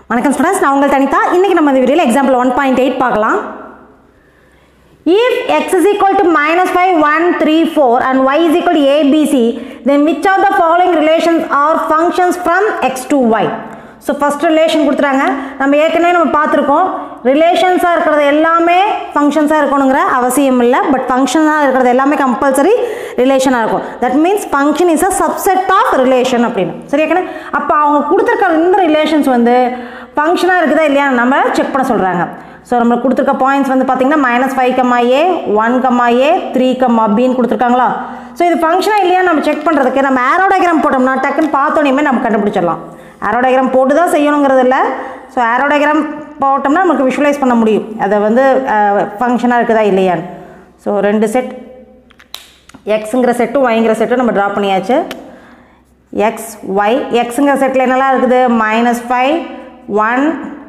வணக்கம் ஸ்டூடெண்ட்ஸ் நான் உங்கள் தனிதா இன்றைக்கி நம்ம இந்த வீடியோவில் எக்ஸாம்பிள் ஒன் பாயிண்ட் எயிட் பார்க்கலாம் if x is equal to minus 5 1 3 4 and y is equal to a b c then which of the following relations are functions from x to y so first relation கொடுத்துறாங்க நம்ம ஏற்கனவே நம்ம பார்த்துருக்கோம் ரிலேஷன்ஸாக இருக்கிறது எல்லாமே ஃபங்க்ஷன்ஸாக இருக்கணுங்கிற அவசியம் இல்லை பட் ஃபங்க்ஷனாக இருக்கிறது எல்லாமே கம்பல்சரி ரிலேஷனாக இருக்கும் that means function is a subset of relation அப்படின்னு சரி ஏற்கனவே அப்போ அவங்க கொடுத்துருக்க இந்த ரிலேஷன்ஸ் வந்து ஃபங்க்ஷனாக இருக்குதா இல்லையா நம்ம செக் பண்ண சொல்கிறாங்க ஸோ நம்மளுக்கு கொடுத்துருக்க பாயிண்ட்ஸ் வந்து பார்த்தீங்கன்னா minus five comma A one comma A three comma பின்னு கொடுத்துருக்காங்களா ஸோ இது ஃபங்க்ஷனாக இல்லையா நம்ம செக் பண்ணுறதுக்கு நம்ம ஆரோடகிராம் போட்டோம்னா டக்குன்னு பார்த்தோன்னே நம்ம கண்டுபிடிச்சிடலாம் ஆரோடகிராம் போட்டு தான் செய்யணுங்கிறது இல்லை ஸோ ஆரோடகிராம் போட்டோம்னா நமக்கு விஷுவலைஸ் பண்ண முடியும் அதை வந்து ஃபங்க்ஷனாக இருக்குதா இல்லையான்னு ஸோ ரெண்டு செட் எக்ஸுங்கிற செட்டும் ஒய்ங்கிற செட்டும் நம்ம ட்ரா பண்ணியாச்சு எக்ஸ் ஒய் எக்ஸுங்கிற செட்டில் என்னெல்லாம் இருக்குது minus five one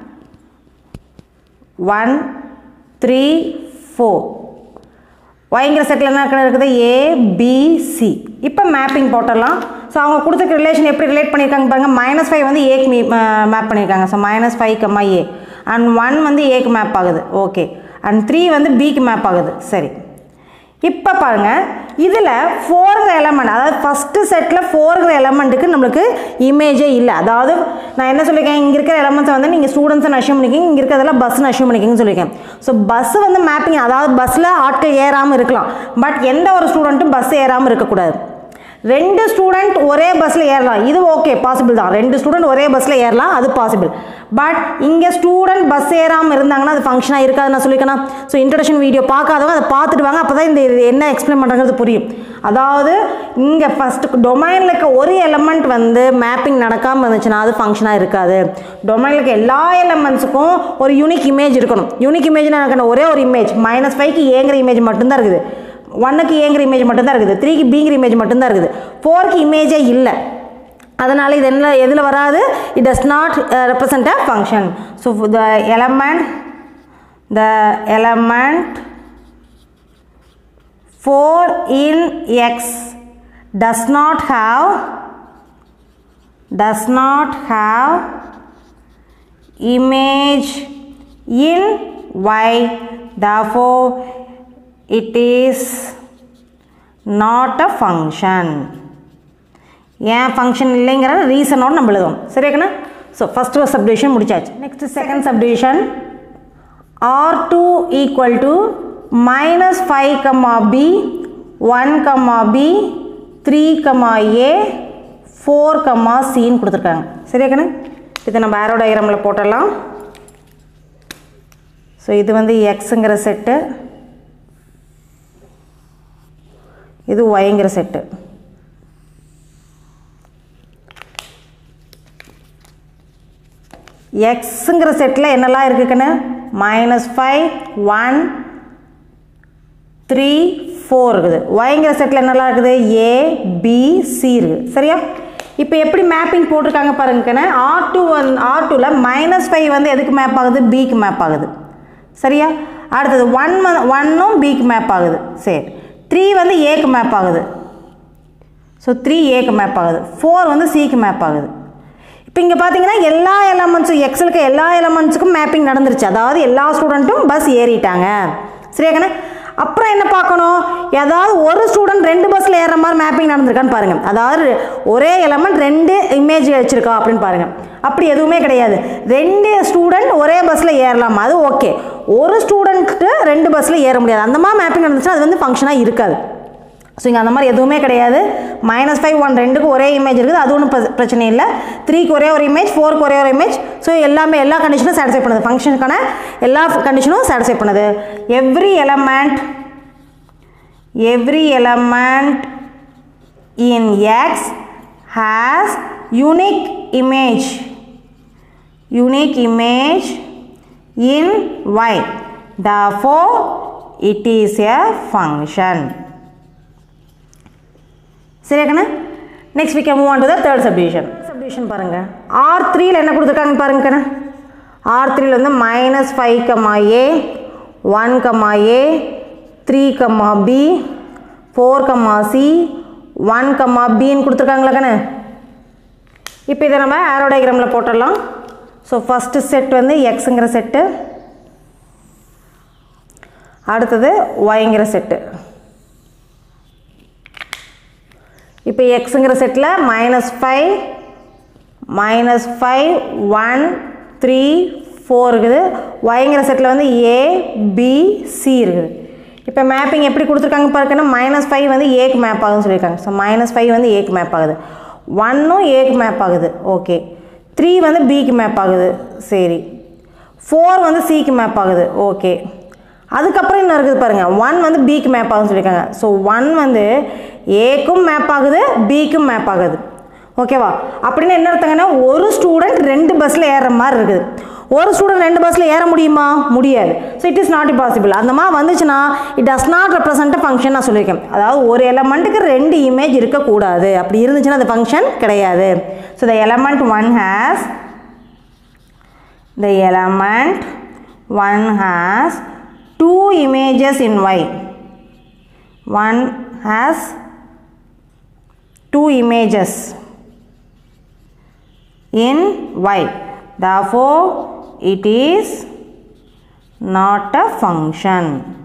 one three four ஒய்ங்கிற செட்டில் என்ன இருக்குது ஏ பி சி இப்போ மேப்பிங் போட்டுடலாம் ஸோ அவங்க கொடுத்துருக்க ரிலேஷன் எப்படி ரிலேட் பண்ணியிருக்காங்க பாருங்கள் மைனஸ் ஃபைவ் வந்து ஏக்கு மேப் பண்ணியிருக்காங்க so minus five comma A and one வந்து ஏக்கு மேப் ஆகுது ஓகே அண்ட் த்ரீ வந்து பிக்கு மேப் ஆகுது சரி இப்போ பாருங்கள் இதில் ஃபோருங்கிற எலமெண்ட் அதாவது ஃபஸ்ட்டு செட்டில் ஃபோருங்கிற எலமெண்ட்டுக்கு நம்மளுக்கு இமேஜே இல்லை அதாவது நான் என்ன சொல்லியிருக்கேன் இங்கே இருக்கிற எலமெண்ட்ஸை வந்து நீங்கள் ஸ்டூடெண்ட்ஸை அஷ்யூம் பண்ணிக்கிங்க இங்கே இருக்கிறதெல்லாம் பஸ்ஸுன்னு அஷ்யூம் பண்ணிக்கிங்கன்னு சொல்லியிருக்கேன் ஸோ பஸ்ஸு வந்து மேப்பிங் அதாவது பஸ்ஸில் ஆட்கள் ஏறாமல் இருக்கலாம் பட் எந்த ஒரு ஸ்டூடெண்ட்டும் பஸ் ஏறாமல் இருக்கக்கூடாது ரெண்டு ஸ்டூடெண்ட் ஒரே பஸ்ஸில் ஏறலாம் இது ஓகே பாசிபிள் தான் ரெண்டு ஸ்டூடெண்ட் ஒரே பஸ்ஸில் ஏறலாம் அது பாசிபிள் பட் இங்கே ஸ்டூடெண்ட் பஸ் ஏறாமல் இருந்தாங்கன்னா அது ஃபங்க்ஷனாக இருக்காது நான் சொல்லிக்கணும் ஸோ இன்ட்ரடக்ஷன் வீடியோ பார்க்காதவங்க அதை பார்த்துட்டு வாங்க அப்போ தான் இந்த இது என்ன எக்ஸ்பிளைன் பண்ணுறது புரியும் அதாவது இங்கே ஃபஸ்ட்டு டொமைனில் இருக்க ஒரு எலமெண்ட் வந்து மேப்பிங் நடக்காமல் இருந்துச்சுன்னா அது ஃபங்க்ஷனாக இருக்காது டொமைனில் இருக்க எல்லா எலமெண்ட்ஸுக்கும் ஒரு யூனிக் இமேஜ் இருக்கணும் யூனிக் இமேஜ்னா எனக்கு ஒரே ஒரு இமேஜ் மைனஸ் ஃபைவ்க்கு ஏங்கிற இமேஜ் மட்டும்தான் இருக்குது ஒன்னுக்கு ஏங்கிற இமேஜ் மட்டும்தான் இருக்குது த்ரீக்கு பிங்கிற இமேஜ் மட்டும்தான் இருக்குது ஃபோருக்கு இமேஜே இல்லை அதனால் இது என்ன எதில் வராது it does not represent a function so the element the element four in X does not have does not have image in Y therefore it is not a function ஏன் ஃபங்க்ஷன் இல்லைங்கிற ரீசனோடு நம்ம எழுதுவோம் சரியாக்கண்ணா ஸோ ஃபஸ்ட்டு ஒரு subdivision முடிச்சாச்சு next second subdivision R two equal to minus five comma B one comma B three comma A four comma சின்னு கொடுத்துருக்காங்க சரியாக்கண்ணா இதை நம்ம ஆரோ டயக்ராமில் போட்டுடலாம் ஸோ இது வந்து எக்ஸுங்கிற செட்டு இது ஒய்ங்கிற செட்டு எக்ஸுங்கிற செட்டில் என்னெல்லாம் இருக்குக்குன்னு minus five one three four இருக்குது ஒய்ங்கிற செட்டில் என்னெல்லாம் இருக்குது ஏ பி சி இருக்குது சரியா இப்போ எப்படி மேப்பிங் போட்டிருக்காங்க பாருங்கக்கண்ணே ஆர் டூ ஒன் ஆர் டூவில் மைனஸ் ஃபைவ் வந்து எதுக்கு மேப் ஆகுது பிக்கு மேப் ஆகுது சரியா அடுத்தது ஒன் ஒன்னும் பிக்கு மேப் ஆகுது சரி த்ரீ வந்து ஏக்கு மேப் ஆகுது ஸோ த்ரீ ஏக்கு மேப் ஆகுது ஃபோர் வந்து சிக்கு மேப் ஆகுது இப்போ இங்கே பார்த்தீங்கன்னா எல்லா எலமெண்ட்ஸும் எக்ஸலுக்கு எல்லா எலமெண்ட்ஸுக்கும் மேப்பிங் நடந்துருச்சு அதாவது எல்லா ஸ்டூடெண்ட்டும் பஸ் ஏறிட்டாங்க சரியாக்கண்ணே அப்புறம் என்ன பார்க்கணும் ஏதாவது ஒரு ஸ்டூடெண்ட் ரெண்டு பஸ்ஸில் ஏறுற மாதிரி மேப்பிங் நடந்திருக்கான்னு பாருங்கள் அதாவது ஒரே எலமெண்ட் ரெண்டு இமேஜ் வச்சுருக்கா அப்படின்னு பாருங்கள் அப்படி எதுவுமே கிடையாது ரெண்டு ஸ்டூடெண்ட் ஒரே பஸ்ஸில் ஏறலாம் அது ஓகே ஒரு ஸ்டூடெண்ட்டு ரெண்டு பஸ்ஸில் ஏற முடியாது அந்த மாதிரி மேப்பிங் நடந்துச்சுன்னா அது வந்து ஃபங்க்ஷனாக இருக்காது ஸோ இங்கே அந்த மாதிரி எதுவுமே கிடையாது மைனஸ் ஃபைவ் ஒன் ரெண்டுக்கு ஒரே இமேஜ் இருக்குது அது ஒன்றும் பிரச்சனை இல்லை த்ரீக்கு ஒரே ஒரு இமேஜ் ஃபோருக்கு ஒரே ஒரு இமேஜ் ஸோ எல்லாமே எல்லா கண்டிஷனும் சாட்டிஸ்ஃபை பண்ணுது ஃபங்க்ஷனுக்கான எல்லா கண்டிஷனும் சாட்டிஸ்ஃபை பண்ணுது every element every element in X has unique image unique image in Y therefore it is a function சரியாக்கண்ணா next we can move on to the third subdivision subdivision பாருங்கள் ஆர் த்ரீயில் என்ன கொடுத்துருக்காங்கன்னு பாருங்கண்ணா ஆர் த்ரீயில் வந்து minus five comma A one comma A three comma B four comma C one comma பின்னு கொடுத்துருக்காங்களா கண்ணு இப்போ இதை நம்ம ஆரோ டயக்ராமில் போட்டுடலாம் ஸோ ஃபஸ்ட்டு செட் வந்து எக்ஸுங்கிற செட்டு அடுத்தது ஒய்ங்கிற செட்டு இப்போ எக்ஸுங்கிற செட்டில் minus five minus five one three four இருக்குது ஒய்ங்கிற செட்டில் வந்து ஏ பி சி இருக்குது இப்போ மேப்பிங் எப்படி கொடுத்துருக்காங்க பாருங்கன்னா மைனஸ் ஃபைவ் வந்து ஏக்கு மேப் ஆகுதுன்னு சொல்லியிருக்காங்க ஸோ மைனஸ் ஃபைவ் வந்து ஏக்கு மேப் ஆகுது ஒன்னும் ஏக்கு மேப் ஆகுது ஓகே த்ரீ வந்து பிக்கு மேப் ஆகுது சரி ஃபோர் வந்து சிக்கு மேப் ஆகுது ஓகே அதுக்கப்புறம் என்ன இருக்குது பாருங்கள் ஒன் வந்து பிக்கு மேப் ஆகுதுன்னு சொல்லியிருக்காங்க ஸோ ஒன் வந்து ஏக்கும் மேப் ஆகுது பிக்கும் மேப் ஆகுது ஓகேவா அப்படின்னு என்ன அர்த்தங்கன்னா ஒரு ஸ்டூடெண்ட் ரெண்டு பஸ்ஸில் ஏறுற மாதிரி இருக்குது ஒரு ஸ்டூடெண்ட் ரெண்டு பஸ்ஸில் ஏற முடியுமா முடியாது so it is not possible அந்த மாதிரி வந்துச்சுன்னா it does not represent function நான் சொல்லியிருக்கேன் அதாவது ஒரு எலமெண்ட்டுக்கு ரெண்டு இமேஜ் இருக்கக்கூடாது அப்படி இருந்துச்சுன்னா அது ஃபங்க்ஷன் கிடையாது so the element one has the element 1 has two images in y one has two images in y therefore it is not a function